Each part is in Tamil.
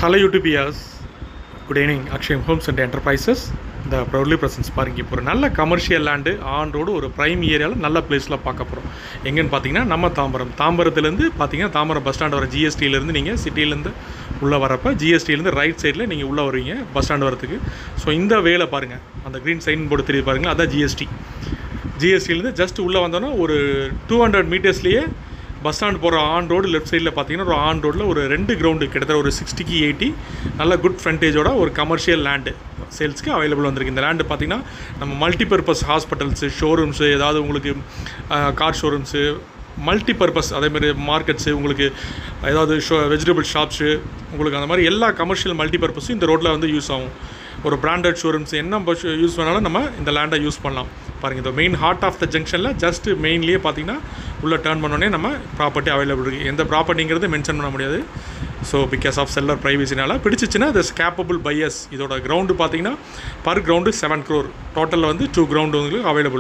Hello YouTube viewers. Good evening. Akshay Homes and Enterprises. இந்த ப்ரௌட்லி ப்ரெசன்ஸ் பாருங்க இப்போ ஒரு நல்ல கமர்ஷியல் லேண்டு ஆன் ரோடு ஒரு ப்ரைம் ஏரியாவில் நல்ல பிளேஸில் பார்க்க போகிறோம் எங்கேன்னு பார்த்தீங்கன்னா நம்ம தாம்பரம் தாம்பரத்துலேருந்து பார்த்தீங்கன்னா தாம்பரம் பஸ் ஸ்டாண்ட் வர ஜிஎஸ்டியிலேருந்து நீங்கள் சிட்டிலேருந்து உள்ளே வரப்போ ஜிஎஸ்டிலேருந்து ரைட் சைடில் நீங்கள் உள்ளே வருவீங்க பஸ் ஸ்டாண்ட் வரதுக்கு ஸோ இந்த வேலை பாருங்கள் அந்த க்ரீன் சைன் போர்டு தெரியுது பாருங்களா அதான் ஜிஎஸ்டி ஜிஎஸ்டிலேருந்து ஜஸ்ட் உள்ளே வந்தோன்னா ஒரு டூ ஹண்ட்ரட் மீட்டர்ஸ்லேயே பஸ் ஸ்டாண்ட் போகிற ஆன் ரோடு லெஃப்ட் சைடில் பார்த்தீங்கன்னா ஒரு ஆன் ரோடில் ஒரு ரெண்டு கிரவுண்டு கிட்டத்தட்ட ஒரு சிக்ஸ்டிக்கு எயிட்டி நல்ல குட் ஃப்ரண்டேஜோட ஒரு கமர்ஷியல் லேண்டு சேல்ஸ்க்கு அவைலபிள் வந்திருக்கு இந்த லேண்டு பார்த்தீங்கன்னா நம்ம மல்டிபர்பஸ் ஹாஸ்பிட்டல்ஸு ஷோரூம்ஸு ஏதாவது உங்களுக்கு கார் ஷோரூம்ஸு மல்டிபர்பஸ் அதேமாதிரி மார்க்கெட்ஸு உங்களுக்கு ஏதாவது ஷோ வெஜிடபிள் ஷாப்ஸு உங்களுக்கு அந்த மாதிரி எல்லா கமர்ஷியல் மல்டிபர்பஸும் இந்த ரோட்டில் வந்து யூஸ் ஆகும் ஒரு பிராண்டட் ஷோரூம்ஸ் என்ன பஸ் யூஸ் பண்ணாலும் நம்ம இந்த லேண்டை யூஸ் பண்ணலாம் பாருங்கள் இந்த மெயின் ஹார்ட் ஆஃப் த ஜங்ஷனில் ஜஸ்ட் மெயின்லேயே பார்த்தீங்கன்னா உள்ளே டேர்ன் பண்ணோடனே நம்ம ப்ராப்பர்ட்டி அவைலபிள் இருக்குது எந்த ப்ராப்பர்ட்டிங்கிறது மென்ஷன் பண்ண முடியாது ஸோ பிகாஸ் ஆஃப் செல்லர் ப்ரைவசினால பிடிச்சிச்சுன்னா this கேப்பபிள் பையர்ஸ் இதோட கிரவுண்டு பார்த்தீங்கன்னா பர் கிரவுண்டு செவன் க்ரோர் டோட்டலில் வந்து டூ கிரவுண்டு உங்களுக்கு அவைலபிள்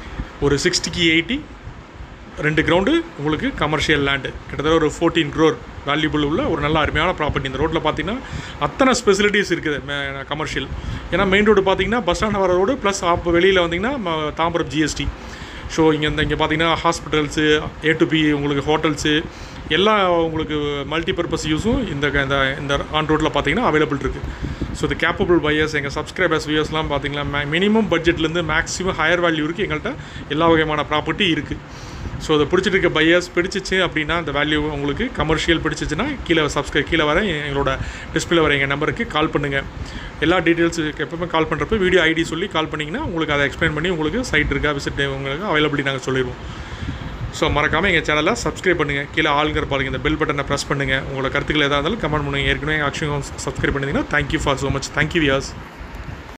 ஒரு சிக்ஸ்டிக்கு எயிட்டி ரெண்டு கிரவுண்டு உங்களுக்கு கமர்ஷியல் லேண்டு கிட்டத்தட்ட ஒரு ஃபோர்டீன் க்ரோர் வேல்யூபிள் உள்ள ஒரு நல்ல அருமையான ப்ராப்பர்ட்டி இந்த ரோட்டில் பார்த்தீங்கன்னா அத்தனை ஸ்பெசிலிட்டிஸ் இருக்குது கமர்ஷியல் ஏன்னா மெயின் ரோடு பார்த்தீங்கன்னா பஸ் ஸ்டாண்ட் வர ரோடு ப்ளஸ் ஆப் வெளியில் வந்தீங்கன்னா ம- தாம்பரம் ஜிஎஸ்டி ஸோ இங்கே இந்த இங்கே பார்த்தீங்கன்னா ஹாஸ்பிட்டல்ஸு ஏ டு பி உங்களுக்கு ஹோட்டல்ஸு எல்லா உங்களுக்கு மல்டிபர்பஸ் யூஸும் இந்த க- இந்த இந்த ஆன் ரோட்டில் பார்த்தீங்கன்னா அவைலபிள் இருக்குது ஸோ இது கேப்பபிள் பையர்ஸ் எங்கள் சப்ஸ்கிரைபர்ஸ் வியூஸ்லாம் பார்த்தீங்கன்னா மினிமம் பட்ஜெட்லேருந்து மேக்ஸிமம் ஹையர் வேல்யூ இருக்குது எங்கள்கிட்ட எல்லா வகையான ப்ராப்பர்ட்டி இருக்குது ஸோ அதை பிடிச்சிட்டு இருக்க பையர்ஸ் பிடிச்சிச்சு அப்படின்னா அந்த வேல்யூ உங்களுக்கு கமர்ஷியல் பிடிச்சிச்சுன்னா கீழே சப்ஸ்கிரைப் கீழே வர எங்களோட டிஸ்பிளே வர எங்கள் நம்பருக்கு கால் பண்ணுங்கள் எல்லா டீட்டெயில்ஸ் எப்பவுமே கால் பண்ணுறப்ப வீடியோ ஐடி சொல்லி கால் பண்ணிங்கன்னா உங்களுக்கு அதை எக்ஸ்பிளைன் பண்ணி உங்களுக்கு சைட் இருக்கா விசிட் உங்களுக்கு அவைலபிலிட்டி நாங்கள் சொல்லிடுவோம் ஸோ மறக்காமல் எங்கள் சேனலை சப்ஸ்கிரைப் பண்ணுங்கள் கீழே ஆளுங்கிற பாருங்க இந்த பெல் பட்டனை ப்ரெஸ் பண்ணுங்கள் உங்களோட கருத்துக்கள் எதாக இருந்தாலும் கமெண்ட் பண்ணுங்கள் ஏற்கனவே அக்ஷயம் சப்ஸ்கிரைப் பண்ணிங்கன்னா thank you for so much thank you Vyas